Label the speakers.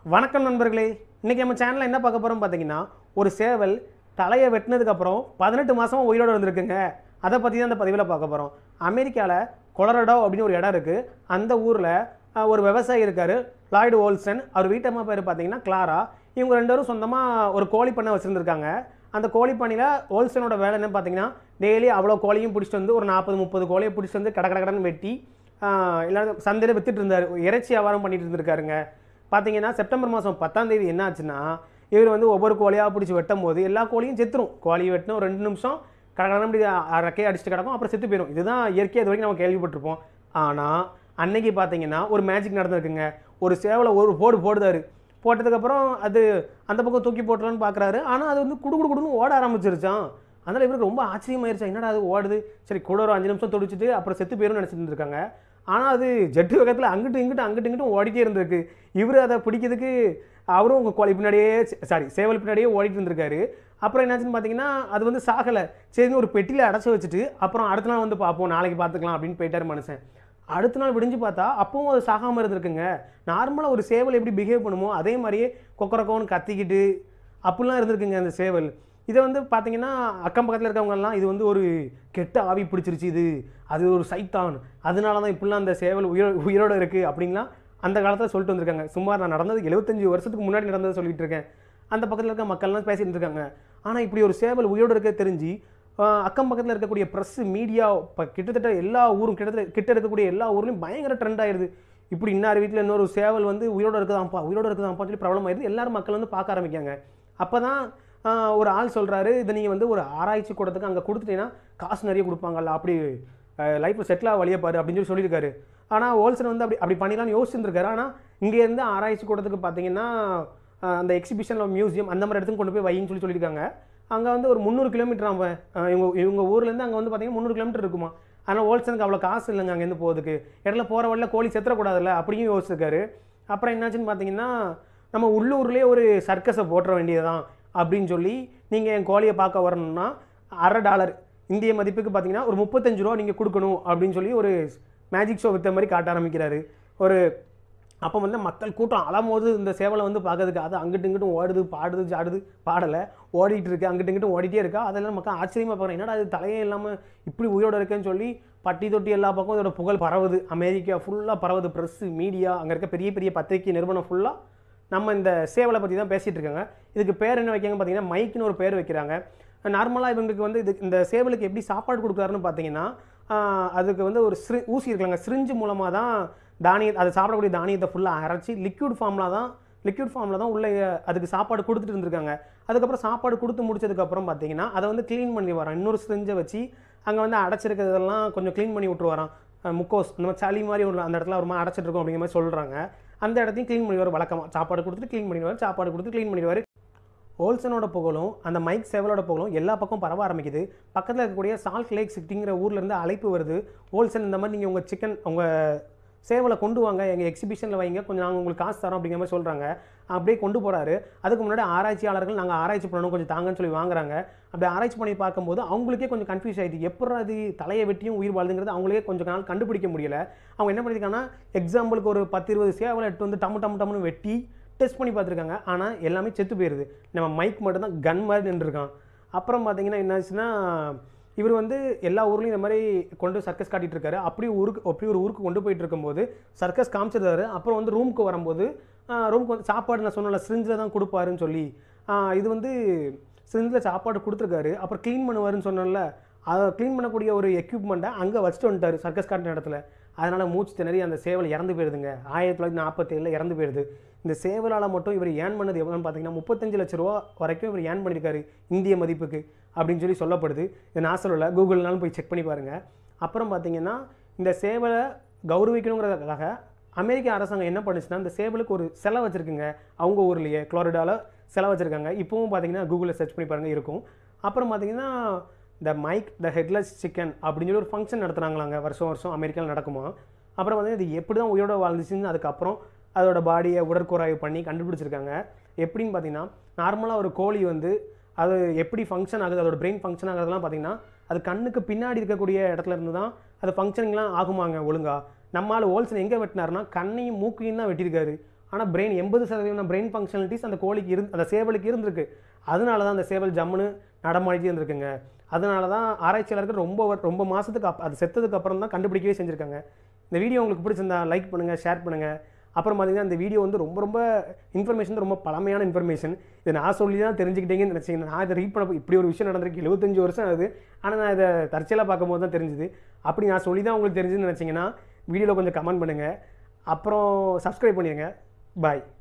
Speaker 1: வணக்கம் நண்பர்களே இன்றைக்கி நம்ம சேனலில் என்ன பார்க்க போகிறோம் பார்த்தீங்கன்னா ஒரு சேவல் தலையை வெட்டினதுக்கப்புறம் பதினெட்டு மாதமாக உயிரோடு வந்திருக்குங்க அதை பற்றி தான் இந்த பதிவில் பார்க்க போகிறோம் அமெரிக்காவில் கொலரடோ அப்படின்னு ஒரு இடம் இருக்குது அந்த ஊரில் ஒரு விவசாயி இருக்கார் லாய்டு ஓல்சன் அவர் வீட்டம்மா பேர் பார்த்தீங்கன்னா கிளாரா இவங்க ரெண்டு பேரும் சொந்தமாக ஒரு கோழி பண்ணை வச்சுருந்துருக்காங்க அந்த கோழி பண்ணையில் ஓல்சனோட வேலை என்ன பார்த்தீங்கன்னா டெய்லி அவ்வளோ கோழியும் பிடிச்சிட்டு வந்து ஒரு நாற்பது முப்பது கோழியை பிடிச்சிட்டு வந்து கட கட கடன்னு வெட்டி எல்லாரும் சந்தையில் வித்துட்டு இருந்தார் இறைச்சி வியாபாரம் பண்ணிட்டு இருந்திருக்காருங்க பார்த்தீங்கன்னா செப்டம்பர் மாதம் பத்தாம் தேதி என்ன ஆச்சுன்னா இவர் வந்து ஒவ்வொரு கோழியாக பிடிச்சி வெட்டும் போது எல்லா கோழியும் செத்துரும் கோழி வெட்டினா ஒரு ரெண்டு நிமிஷம் கடகடன்னு இப்படி ரெக்கையை அடிச்சுட்டு கிடக்கும் அப்புறம் செத்து போயிடும் இதுதான் இயற்கை இது வரைக்கும் நம்ம கேள்விப்பட்டிருப்போம் ஆனால் அன்னைக்கு பார்த்தீங்கன்னா ஒரு மேஜிக் நடந்திருக்குங்க ஒரு சேவலை ஒரு போடு போடுதாரு போட்டதுக்கப்புறம் அது அந்த பக்கம் தூக்கி போட்டுலான்னு பார்க்குறாரு ஆனால் அது வந்து குடு குடு குடுன்னு ஓட ஆரம்பிச்சிருச்சான் அதனால் இவருக்கு ரொம்ப ஆச்சரியமாயிருச்சா என்னடா அது ஓடுது சரி கூட ஒரு அஞ்சு நிமிஷம் துடிச்சிட்டு அப்புறம் செத்து போயிரும் நினச்சிட்டு இருந்திருக்காங்க ஆனால் அது ஜெட்டு வேகத்தில் அங்கிட்டு இங்கிட்டு அங்கிட்டு இங்கிட்டும் ஓடிட்டே இருந்திருக்கு இவர் அதை பிடிக்கிறதுக்கு அவரும் உங்கள் கோழி பின்னாடியே சாரி சேவல் பின்னாடியே ஓடிட்டு இருந்திருக்காரு அப்புறம் என்னாச்சுன்னு பார்த்தீங்கன்னா அது வந்து சாகலை சரின்னு ஒரு பெட்டியில் அடைச்சி வச்சுட்டு அப்புறம் அடுத்த நாள் வந்து பார்ப்போம் நாளைக்கு பார்த்துக்கலாம் அப்படின்னு போயிட்டார் மனுஷன் அடுத்த நாள் விடிஞ்சு பார்த்தா அப்பவும் அது சாகாமல் இருந்திருக்குங்க நார்மலாக ஒரு சேவல் எப்படி பிஹேவ் பண்ணுமோ அதே மாதிரியே கொக்கரக்கோன்னு கத்திக்கிட்டு அப்படிலாம் இருந்திருக்குங்க அந்த சேவல் இதை வந்து பார்த்தீங்கன்னா அக்கம் பக்கத்தில் இருக்கவங்கலாம் இது வந்து ஒரு கெட்ட ஆவி பிடிச்சிருச்சு இது அது ஒரு சைத்தான் அதனால தான் இப்படிலாம் அந்த சேவல் உயிரோ உயிரோடு இருக்குது அப்படின்லாம் அந்த காலத்தில் சொல்லிட்டு வந்திருக்காங்க சுமார் நான் நடந்தது எழுபத்தஞ்சு வருஷத்துக்கு முன்னாடி நடந்ததை சொல்லிட்டு இருக்கேன் அந்த பக்கத்தில் இருக்க மக்கள்லாம் பேசிட்டு இருக்காங்க ஆனால் இப்படி ஒரு சேவல் உயிரோடு இருக்க தெரிஞ்சு ஆஹ் அக்கம் பக்கத்தில் இருக்கக்கூடிய ப்ரெஸ் மீடியா இப்போ கிட்டத்தட்ட எல்லா ஊரும் கிட்டத்தட்ட கிட்ட இருக்கக்கூடிய எல்லா ஊர்லையும் பயங்கர ட்ரெண்ட் ஆயிருது இப்படி இன்னார் வீட்டில் இன்னொரு சேவல் வந்து உயிரோடு இருக்குதாம்ப்பா உயிரோடு இருக்குதாம்ப்பா சொல்லி ப்ராப்ளம் ஆயிருது எல்லாரும் மக்கள் வந்து பார்க்க ஆரம்பிக்காங்க அப்போ தான் ஒரு ஆள் சொல்கிறாரு இதை நீங்கள் வந்து ஒரு ஆராய்ச்சி கூடத்துக்கு அங்கே கொடுத்துட்டீங்கன்னா காசு நிறைய கொடுப்பாங்கல்ல அப்படி லைஃப்பில் செட்டில் வழியை பாரு அப்படின்னு சொல்லி சொல்லியிருக்காரு ஆனால் ஹோல்சேல் வந்து அப்படி அப்படி பண்ணிடலாம்னு யோசிச்சுருக்காரு ஆனால் இங்கேருந்து ஆராய்ச்சி கூடத்துக்கு பார்த்தீங்கன்னா ஆஹ் அந்த எக்ஸிபிஷனில் மியூசியம் அந்த மாதிரி இடத்துக்கு கொண்டு போய் வைன்னு சொல்லி சொல்லியிருக்காங்க அங்கே வந்து ஒரு முந்நூறு கிலோமீட்டர் அவன் ஆஹ் இவங்க இவங்க ஊர்லேருந்து அங்கே வந்து பார்த்தீங்கன்னா முந்நூறு கிலோமீட்டர் இருக்குமா ஆனால் ஹோல்சேலுக்கு அவ்வளோ காசு இல்லைங்க அங்கேருந்து போகிறதுக்கு இடத்துல போகிற வழியில் கோழி செத்துறக்கூடாதுல்ல அப்படியும் யோசிச்சிருக்காரு அப்புறம் என்னாச்சுன்னு பார்த்தீங்கன்னா நம்ம உள்ளூர்லேயே ஒரு சர்க்கஸை போட்டுற வேண்டியதுதான் அப்படின்னு சொல்லி நீங்கள் என் கோழியை பார்க்க வரணும்னா அரை டாலர் இந்திய மதிப்புக்கு பார்த்தீங்கன்னா ஒரு முப்பத்தஞ்சு ரூபா நீங்கள் கொடுக்கணும் அப்படின்னு சொல்லி ஒரு மேஜிக் ஷோ வித்த மாதிரி காட்ட ஆரம்பிக்கிறாரு ஒரு அப்போ வந்து மக்கள் கூட்டம் அலமோது இந்த சேவலை வந்து பார்க்கறதுக்கு அது அங்கிட்டு இங்கிட்டும் ஓடுது பாடுது ஜாடுது பாடலை ஓடிட்டு இருக்கு அங்கிட்டு இங்கிட்டும் ஓடிட்டே இருக்கா அதெல்லாம் மக்கள் ஆச்சரியமாக பார்க்குறேன் என்னடா இது தலையே இல்லாமல் இப்படி உயிரோட இருக்கேன்னு சொல்லி பட்டி தொட்டி எல்லா பக்கம் இதோட புகழ் பரவுது அமெரிக்கா ஃபுல்லாக பரவுது ப்ரெஸ்ஸு மீடியா அங்கே இருக்க பெரிய பெரிய பத்திரிகை நிறுவனம் ஃபுல்லாக நம்ம இந்த சேவலை பற்றி தான் பேசிகிட்டு இருக்காங்க இதுக்கு பேர் என்ன வைக்காங்க பார்த்தீங்கன்னா மைக்குன்னு ஒரு பேர் வைக்கிறாங்க நார்மலாக இவங்களுக்கு வந்து இது இந்த சேவலுக்கு எப்படி சாப்பாடு கொடுக்குறாருன்னு பார்த்தீங்கன்னா ஆஹ் அதுக்கு வந்து ஒரு ஸ்ரி ஊசி இருக்காங்க ஸ்ரிஞ்சு மூலமாக தான் தானிய அது சாப்பிடக்கூடிய தானியத்தை ஃபுல்லாக அரைச்சி லிக்விட் ஃபார்மில் தான் லிக்விட் ஃபார்மில் தான் உள்ள அதுக்கு சாப்பாடு கொடுத்துட்டு இருந்திருக்காங்க அதுக்கப்புறம் சாப்பாடு கொடுத்து முடிச்சதுக்கப்புறம் பார்த்தீங்கன்னா அதை வந்து க்ளீன் பண்ணி வரான் இன்னொரு ஸ்ரிஞ்சை வச்சு அங்கே வந்து அடைச்சிருக்கிறதெல்லாம் கொஞ்சம் க்ளீன் பண்ணி விட்டுரு வரான் அஹ் முக்கோஸ் இந்த மாதிரி சளி மாதிரி ஒரு அந்த இடத்துல ஒரு மாதிரி அடைச்சிட்டு இருக்கோம் அப்படிங்கிற மாதிரி சொல்கிறாங்க அந்த இடத்தையும் க்ளீன் பண்ணிடுவார் வழக்கமாக சாப்பாடு கொடுத்துட்டு க்ளீன் பண்ணிடுவார் சாப்பாடு கொடுத்து க்ளீன் பண்ணிடுவார் ஓல்சனோட புகழும் அந்த மைக் சேவலோட புகழும் எல்லா பக்கம் பரவ ஆரம்பிக்குது பக்கத்தில் இருக்கக்கூடிய சால்ட் லேக் சிட்டிங்கிற ஊர்லேருந்து அழைப்பு வருது ஓல்சன் இந்த மாதிரி நீங்கள் உங்கள் சிக்கன் உங்கள் சேவலை கொண்டு வாங்க எங்கள் எக்ஸிபிஷனில் வைங்க கொஞ்சம் நாங்கள் உங்களுக்கு காசு தரோம் அப்படிங்கிற மாதிரி சொல்கிறாங்க அப்படியே கொண்டு போகிறாரு அதுக்கு முன்னாடி ஆராய்ச்சியாளர்கள் நாங்கள் ஆராய்ச்சி பண்ணணும் கொஞ்சம் தாங்கன்னு சொல்லி வாங்குறாங்க அப்படி ஆராய்ச்சி பண்ணி பார்க்கும்போது அவங்களுக்கே கொஞ்சம் கன்ஃபியூஸ் ஆகிடுது எப்படி அது தலையை வெட்டியும் உயிர் வாழ்துங்கிறது அவங்களே கொஞ்சம் நாள் கண்டுபிடிக்க முடியல அவங்க என்ன பண்ணியிருக்காங்கன்னா எக்ஸாம்பிளுக்கு ஒரு பத்து இருபது சேவலை எடுத்து வந்து டம்மு டம்மு டம்முன்னு வெட்டி டெஸ்ட் பண்ணி பார்த்துருக்காங்க ஆனால் எல்லாமே செத்து போயிடுது நம்ம மைக் மட்டும்தான் கன் மாதிரி நின்றுருக்கான் அப்புறம் பார்த்தீங்கன்னா என்னாச்சுன்னா இவர் வந்து எல்லா ஊர்லேயும் இந்த மாதிரி கொண்டு சர்க்கஸ் காட்டிட்டு இருக்காரு அப்படி ஊருக்கு அப்படி ஒரு ஊருக்கு கொண்டு போயிட்டு இருக்கும்போது சர்க்கஸ் காமிச்சிருந்தாரு அப்புறம் வந்து ரூமுக்கு வரும்போது ரூமுக்கு வந்து சாப்பாடு நான் சொன்னல சிரிஞ்சில் தான் கொடுப்பாருன்னு சொல்லி ஆஹ் இது வந்து சிரிஞ்சில் சாப்பாடு கொடுத்துருக்காரு அப்புறம் க்ளீன் பண்ணுவாருன்னு சொன்னேன்ல அதை க்ளீன் பண்ணக்கூடிய ஒரு எக்யூப்மெண்ட்டை அங்கே வச்சுட்டு வந்துட்டார் சர்க்கஸ் காட்டின இடத்துல அதனால் மூச்சு திணறி அந்த சேவல் இறந்து போயிடுதுங்க ஆயிரத்தி தொள்ளாயிரத்தி நாற்பத்தேழில் இறந்து போயிடுது இந்த சேவலால் மட்டும் இவர் ஏன் பண்ணது எவ்வளோன்னு பார்த்தீங்கன்னா முப்பத்தஞ்சு லட்ச ரூபா வரைக்கும் இவர் ஏன் பண்ணியிருக்காரு இந்திய மதிப்புக்கு அப்படின்னு சொல்லி சொல்லப்படுது இதை நான் சொல்லலை கூகுள்னாலும் போய் செக் பண்ணி பாருங்கள் அப்புறம் பார்த்தீங்கன்னா இந்த சேவலை கௌரவிக்கணுங்கிறதுக்காக அமெரிக்க அரசாங்கம் என்ன பண்ணுச்சுன்னா இந்த சேவலுக்கு ஒரு சிலை வச்சுருக்குங்க அவங்க ஊர்லேயே குளோரிடாவில் சிலை வச்சுருக்காங்க இப்போவும் பார்த்தீங்கன்னா கூகுளில் சர்ச் பண்ணி பாருங்கள் இருக்கும் அப்புறம் பார்த்தீங்கன்னா இந்த மைக் த ஹெட்லெஸ் சிக்கன் அப்படின்னு சொல்லி ஒரு ஃபங்க்ஷன் நடத்துனாங்களாங்க வருஷம் வருஷம் அமெரிக்காவில் நடக்குமா அப்புறம் வந்து இது எப்படி தான் உயிரோட வாழ்ந்துச்சுன்னு அதுக்கப்புறம் அதோட பாடியை உடற்கூறாய்வு பண்ணி கண்டுபிடிச்சிருக்காங்க எப்படின்னு பார்த்தீங்கன்னா நார்மலாக ஒரு கோழி வந்து அது எப்படி ஃபங்க்ஷன் ஆகுது அதோட பிரெயின் ஃபங்க்ஷன் ஆகுறதுலாம் பார்த்தீங்கன்னா அது கண்ணுக்கு பின்னாடி இருக்கக்கூடிய இடத்துல இருந்து தான் அது ஃபங்க்ஷனிங்லாம் ஆகுமாங்க ஒழுங்கா நம்மால் ஹோல்சேல் எங்கே வெட்டினாருன்னா கண்ணையும் மூக்கையும் தான் வெட்டியிருக்காரு ஆனால் பிரெயின் எண்பது சதவீதம் பிரெயின் ஃபங்க்ஷனாலிட்டிஸ் அந்த கோழிக்கு இருந்து அந்த சேவலுக்கு இருந்திருக்கு அதனால தான் அந்த சேவல் ஜம்முன்னு நடமாடிட்டே இருந்திருக்குங்க அதனால தான் ஆராய்ச்சியாளர்கள் ரொம்ப வரு- ரொம்ப மாதத்துக்கு அப் அது செத்ததுக்கு அப்புறம் தான் கண்டுபிடிக்கவே செஞ்சுருக்காங்க இந்த வீடியோ உங்களுக்கு பிடிச்சிருந்தா லைக் பண்ணுங்கள் ஷேர் பண்ணுங்கள் அப்புறம் பார்த்தீங்கன்னா இந்த வீடியோ வந்து ரொம்ப ரொம்ப இன்ஃபர்மேஷன் ரொம்ப பழமையான இன்ஃபர்மேஷன் இதை நான் சொல்லி தான் தெரிஞ்சுக்கிட்டீங்கன்னு நினச்சிங்க நான் இதை ரீட் பண்ண இப்படி ஒரு விஷயம் நடந்திருக்கு எழுபத்தஞ்சு வருஷம் ஆகுது ஆனால் நான் இதை தற்செயலாக பார்க்கும்போது தான் தெரிஞ்சுது அப்படி நான் சொல்லி தான் உங்களுக்கு தெரிஞ்சுன்னு நினச்சிங்கன்னா வீடியோவில் கொஞ்சம் கமெண்ட் பண்ணுங்கள் அப்புறம் சப்ஸ்கிரைப் பண்ணிடுங்க பாய்